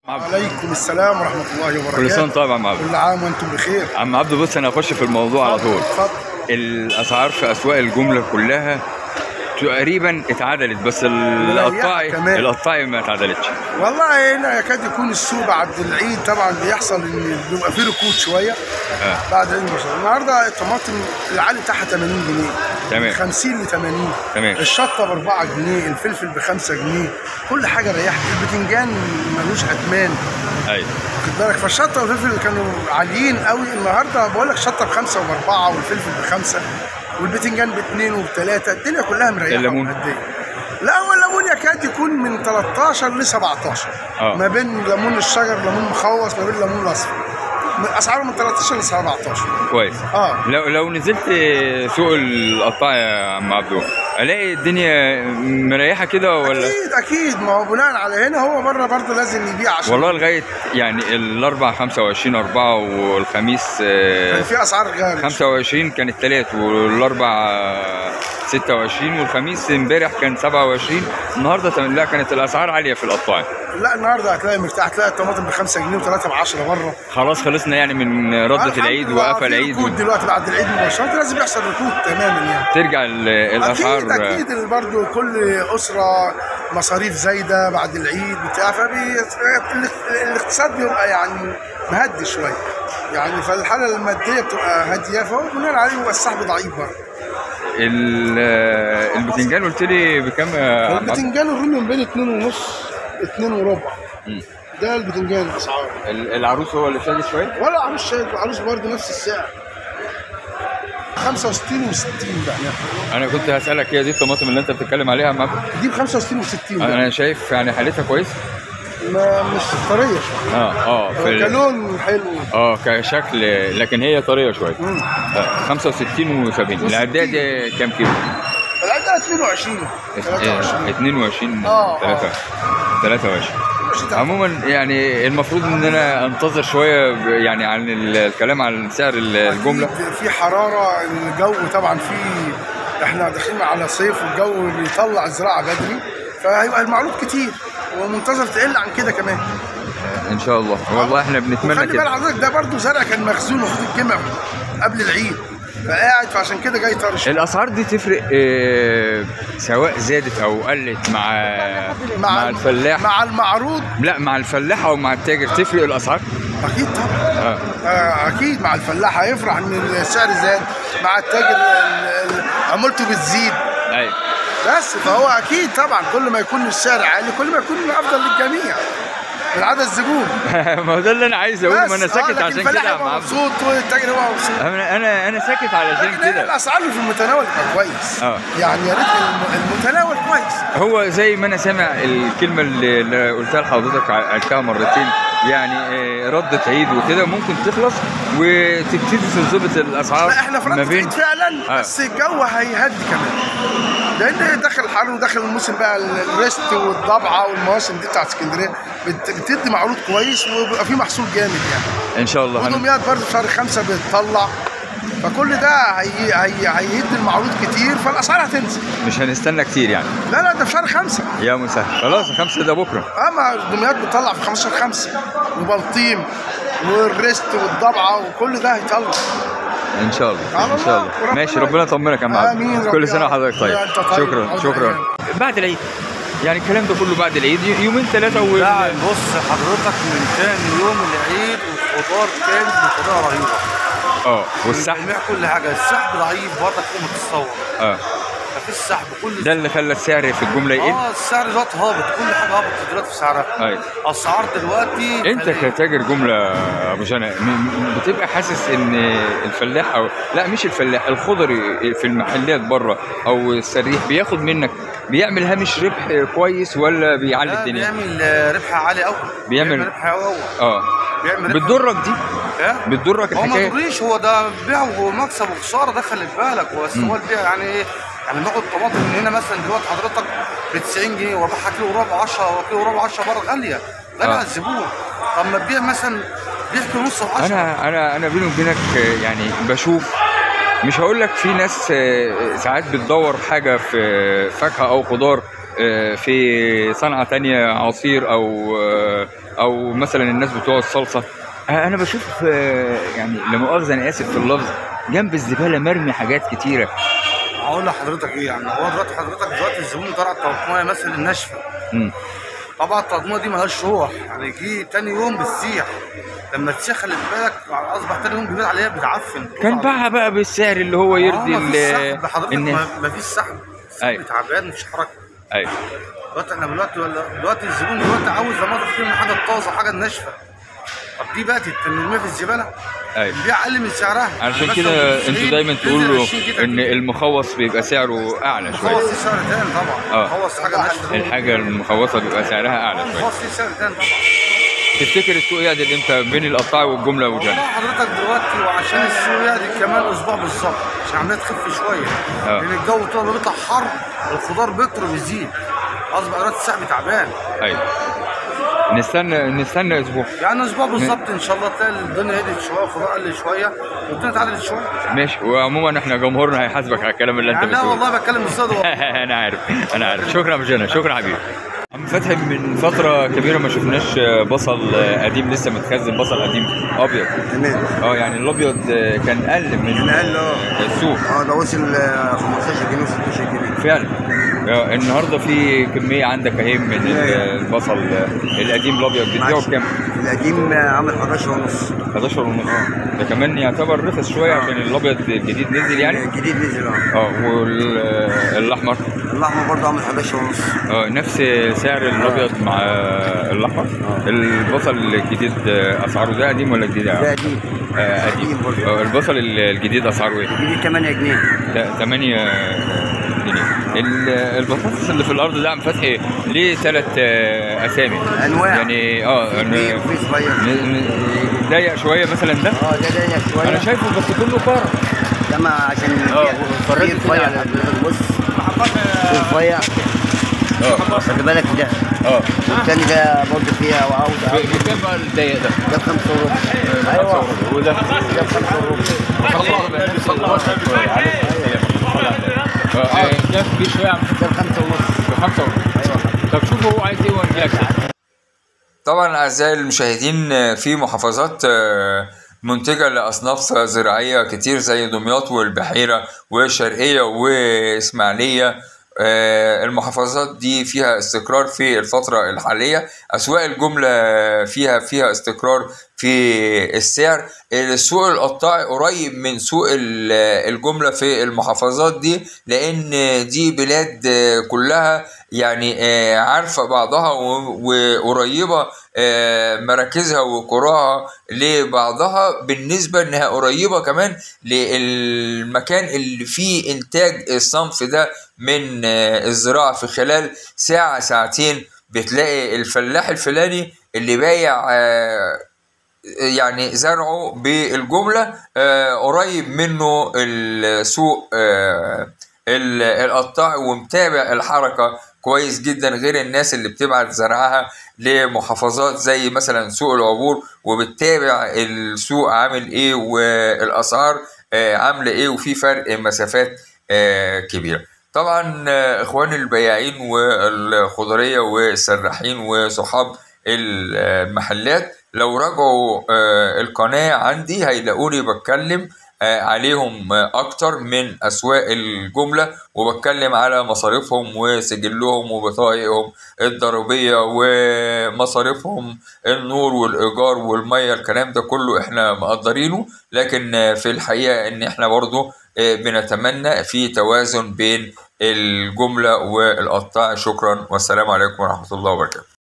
عليكم السلام ورحمة الله وبركاته كل سنه وانت طيب يا عم عبد كل عام وانتم بخير عم عبد بص انا هخش في الموضوع على طول اتفضل الاسعار في اسواق الجمله كلها تقريبا اتعدلت بس القطاعي كمان. القطاعي ما اتعدلتش والله هنا يكاد يكون السوق بعد العيد طبعا بيحصل ان بيبقى فيه ركود شويه آه. بعد العيد المباشر النهارده الطماطم العالي بتاعها 80 جنيه تمام. 50 ل 80 تمام. الشطه ب 4 جنيه الفلفل ب 5 جنيه كل حاجه ريحت البتنجان ملوش ادمان ايوه واخد بالك فالشطه والفلفل كانوا عاليين قوي النهارده بقول لك شطه بخمسه وباربعه والفلفل بخمسه والبتنجان باثنين وبثلاثه الدنيا كلها مريحه الليمون؟ ومهدية. لا هو الليمون يكاد يكون من 13 ل 17 آه. ما بين ليمون الشجر ليمون مخوص ما بين ليمون الاصفر من- اسعاره من 13 ل 17 كويس اه لو لو نزلت سوق القطاعي يا عم عبدو الاقي الدنيا مريحه كده ولا اكيد اكيد ما هو بناء على هنا هو بره برضه لازم يبيع عشان والله لغايه يعني الاربع 25 4 والخميس آه، كان في اسعار غاليه 25 كان الثلاث والاربع 26 والخميس امبارح كان 27 النهارده تم- لا كانت الاسعار عاليه في القطاعي لا النهارده هتلاقي مرتاح هتلاقي الطماطم ب 5 جنيه و3 ب 10 بره خلاص خلصنا يعني من رده الحمد العيد لله وقفل في العيد ركود و- دلوقتي بعد العيد مباشره لازم يحصل ركود تماما يعني ترجع ال- الاسعار اكيد اكيد برضه كل اسره مصاريف زايده بعد العيد بتاع فبي الاقتصاد بيبقى يعني مهدي شويه يعني فالحاله الماديه بتبقى هاديه فهو بناء عليه بيبقى السحب ضعيف برضه ال- البتنجان قلت لي بكام يا عم عبد؟ البتنجان الرومي من بين 2 ونص 2 وربع مم. ده البتنجان الاسعار ال- العروس هو اللي شادد شويه ولا عروس شايف عروس برضه نفس السعر 65 و60 بقى انا كنت هسالك هي دي الطماطم اللي انت بتتكلم عليها يا عم عبد؟ دي ب 65 و60 بقى. انا شايف يعني حالتها كويس ما مش طريه شويه اه اه في ال- كلون حلو اه كشكل لكن هي طريه شويه مم. آه، 65 و70 العداد كام كيلو؟ العدة 22 23 22 آه، 3 23 عموما يعني المفروض ان انا انتظر شويه ب- يعني عن ال- الكلام عن سعر ال- الجمله أكيد في حراره الجو طبعا في احنا داخلين على صيف والجو بيطلع الزراعه بدري فهيبقى المعروض كتير ومنتظر تقل عن كده كمان ان شاء الله والله احنا بنتمنى خلي بال كده حضرتك ده برضو زرع كان مخزون المفروض يتجمع قبل العيد فقاعد فعشان كده جاي طرش الاسعار دي تفرق آه، سواء زادت او قلت مع مع الفلاح مع المعروض لا مع الفلاح او مع التاجر تفرق الاسعار اكيد طبعا اه آه، اكيد مع الفلاح هيفرح ان السعر زاد مع التاجر ال- ال- عمولته بتزيد ايوه بس فهو اكيد طبعا كل ما يكون السعر عالي كل ما يكون افضل للجميع من عدد الزبون ما هو ده اللي انا عايز اقوله ما بس، انا آه، ساكت لكن عشان الفلاح كده يا عم يبقى عبد مبسوط والتاجر يبقى مبسوط انا انا انا ساكت علشان لكن هي كده الاسعار اللي في المتناول يبقى كويس آه. يعني يا ريت الم- المتناول كويس هو زي ما انا سامع الكلمه اللي اللي قلتها لحضرتك قلتها مرتين يعني آه، ردة عيد وكده ممكن تخلص وتبتدي تظبط الاسعار لا احنا في ما ردة بين عيد فعلا آه. بس الجو هيهدي كمان لان دخل الحر ودخل الموسم بقى ال- الريست والضبعه والمواسم دي بتاعت اسكندريه بت- بتدي معروض كويس وبيبقى فيه محصول جامد يعني ان شاء الله هن... ودمياط برضه في شهر خمسه بتطلع فكل ده هي هي هيدي المعروض كتير فالاسعار هتنزل مش هنستنى كتير يعني لا لا ده في شهر خمسه يا مسهل خلاص خمسة ده بكره اما دمياط بتطلع في 15 5 وبلطيم والريست والضبعه وكل ده هيطلع ان شاء الله على ان شاء الله. الله وربنا ماشي ربنا يطمنك يا عم عبد. آمين. كل ربنا سنه وحضرتك طيب أنت طيب. شكرا عود شكرا أيام. بعد العيد يعني الكلام ده كله بعد العيد يومين ثلاثه و... لا بص حضرتك من تاني يوم العيد والخضار كانت بطريقه رهيبه اه والسحب جميع كل حاجه السحب ضعيف برضك فوق ما تتصور اه مفيش سحب كل ده اللي خلى السعر في الجمله يقل اه السعر دلوقتي هابط كل حاجه هابطت دلوقتي في سعرها ايوه اسعار دلوقتي انت خلي- كتاجر جمله يا ابو جنى م- م- بتبقى حاسس ان الفلاح او لا مش الفلاح الخضري في المحلات بره او السريح بياخد منك بيعمل هامش ربح كويس ولا بيعلي لا الدنيا؟ بيعمل آه، ربح عالي قوي بيعمل- ربح قوي اه بيعمل ربح بتضرك دي ها؟ بتضرك هو ما الحكايه تضريش هو ده بيع ومكسب وخساره ده خلي بالك بس هو البيع يعني ايه يعني باخد طماطم من هنا مثلا دلوقتي حضرتك ب 90 جنيه وابيعها كيلو وربع 10 كيلو وربع 10 بره غاليه غاليه آه. على الزبون طب ما تبيع مثلا بيع كيلو ونص ب 10 انا انا انا بيني وبينك آه، يعني بشوف مش هقول لك في ناس آه، ساعات بتدور حاجه في فاكهه او خضار آه، في صنعه تانية عصير او آه، او مثلا الناس بتوع الصلصه آه، انا بشوف آه، يعني لا مؤاخذه انا اسف في اللفظ جنب الزباله مرمي حاجات كتيره هقول لحضرتك ايه يعني هو دلوقتي حضرتك دلوقتي الزبون طلع الطماطمايه مثلا الناشفه مم. طبعا الطماطمايه دي ملهاش روح يعني يجي تاني يوم بتسيح لما تسيح خلي بالك اصبح تاني يوم بيبان عليها بتعفن كان باعها بقى بالسعر اللي هو يرضي اه مفيش ال- سحب حضرتك الناس ما- مفيش سحب أيوة. السحب تعبان مفيش حركه ايوه دلوقتي احنا دلوقتي دلوقتي الزبون دلوقتي عاوز لما تجيب من حاجه طازه حاجه ناشفه طب دي بقى ترميها في الزباله ايوه البيع اقل من سعرها علشان مثلاً كده 90 انتوا دايما تنزل تقولوا 20 كده ان المخوص بيبقى سعره اعلى مخلص شويه دي سعر تاني طبعا اه. مخلص حاجه ناشفه الحاجه المخوصه بيبقى سعرها اعلى شويه مخلص دي سعر تاني طبعا تفتكر السوق يعدل امتى بين القطاع والجمله والله وجنة حضرتك دلوقتي وعشان السوق يعني كمان اسبوع بالظبط عشان عمليه تخف شويه اه. لان الجو طول ما بيطلع حر الخضار بيكتر ويزيد اصبح دلوقتي السحب تعبان ايوه نستنى نستنى اسبوع يعني اسبوع بالظبط ان شاء الله تلاقي الدنيا هدت شويه والخضار قل شويه والدنيا اتعدلت شويه ماشي وعموما احنا جمهورنا هيحاسبك على الكلام اللي انت يعني لا بتقوله والله بتكلم بالصدق والله. انا عارف انا عارف شكرا يا جنى شكرا حبيبي عم فتحي من فترة كبيرة ما شفناش بصل قديم لسه متخزن بصل قديم أبيض تمام اه يعني الأبيض كان أقل من كان أقل، اه. السوق اه ده وصل آه، 15 جنيه و16 جنيه فعلا آه، النهارده في كمية عندك اهي من البصل القديم الأبيض بتبيعه معلش. بكام؟ القديم آه، عامل 11 ونص 11 ونص ده كمان يعتبر رخص شوية عشان الأبيض الجديد نزل يعني الجديد نزل اه اه والأحمر الاحمر برضه عامل 11 ونص اه نفس سعر الابيض مع الاحمر البصل الجديد آه، اسعاره ده قديم ولا جديد يا عم؟ ده قديم آه، قديم قديم برضه. آه، البصل الجديد اسعاره ايه؟ الجديد 8 جنيه 8 جنيه ال- البطاطس اللي في الارض ده عم فتحي ليه ثلاث اسامي أنواع. يعني اه كبير أنا- وفي صغير ن- ن- ضيق شويه مثلا ده اه ده ضيق شويه انا شايفه بس كله فرق ده ما عشان اه، في- اتفرجت في كده رفيع على- حضرتك بص في رفيع اه خلي بالك ده اه والتاني ده برضه فيها وعاوز بكام بقى الضيق ده؟ ده بخمسة وربع ايوه وده ده بخمسة وربع اه ده كبير شويه عم ده بخمسة ونص بخمسة ونص طب شوف هو عايز ايه وانا لك طبعا اعزائي المشاهدين في محافظات آه، منتجة لأصناف زراعية كتير زي دمياط والبحيرة والشرقية وإسماعيلية آه، المحافظات دي فيها استقرار في الفترة الحالية أسواق الجملة فيها فيها استقرار في السعر السوق القطاعي قريب من سوق ال- الجملة في المحافظات دي لأن دي بلاد آه، كلها يعني آه، عارفة بعضها و- وقريبة آه، مراكزها وقراها لبعضها بالنسبة انها قريبة كمان للمكان اللي فيه انتاج الصنف ده من آه، الزراعة في خلال ساعة ساعتين بتلاقي الفلاح الفلاني اللي بايع آه، يعني زرعه بالجملة آه، قريب منه السوق آه، ال- القطاع ومتابع الحركة كويس جدا غير الناس اللي بتبعت زرعها لمحافظات زي مثلا سوق العبور وبتتابع السوق عامل ايه والاسعار آه، عامله ايه وفي فرق مسافات آه، كبيره طبعا آه، اخواني البياعين والخضريه والسراحين وصحاب المحلات لو راجعوا آه، القناة عندي هيلاقوني بتكلم آه، عليهم آه، أكتر من أسواق الجملة وبتكلم على مصاريفهم وسجلهم وبطايقهم الضريبية ومصاريفهم النور والإيجار والمية الكلام ده كله إحنا مقدرينه لكن آه، في الحقيقة إن إحنا برضو آه، بنتمنى في توازن بين الجملة والقطاع شكرا والسلام عليكم ورحمة الله وبركاته